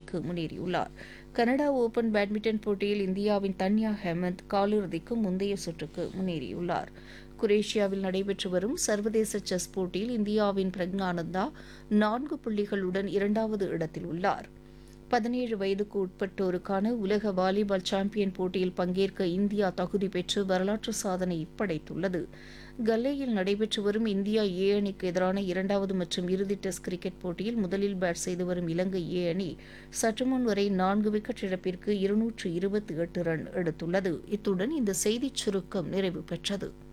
காலிறுதிக்கு முன்னேறியுள்ளார் Canada open badminton போட்டியில் இந்தியாவின் தன்யா ஹேமந்த் காலிறுதிக்கு முந்தைய சுற்றுக்கு முன்னேறியுள்ளார் குரேஷியாவில் நடைபெற்று வரும் சர்வதேச செஸ் போட்டியில் இந்தியாவின் பிரக்னானந்தா நான்கு புள்ளிகளுடன் இரண்டாவது இடத்தில் உள்ளார் பதினேழு வயதுக்கு உட்பட்டோருக்கான உலக வாலிபால் சாம்பியன் போட்டியில் பங்கேற்க இந்தியா தகுதி பெற்று வரலாற்று சாதனை படைத்துள்ளது கல்லேயில் நடைபெற்று வரும் இந்தியா ஏ அணிக்கு எதிரான இரண்டாவது மற்றும் இறுதி டெஸ்ட் கிரிக்கெட் போட்டியில் முதலில் பேட் செய்து வரும் இலங்கை ஏ அணி சற்றுமுன் வரை நான்கு விக்கெட் இழப்பிற்கு இருநூற்று இருபத்தி எட்டு ரன் எடுத்துள்ளது இத்துடன் இந்த செய்திச் சுருக்கம் நிறைவு பெற்றது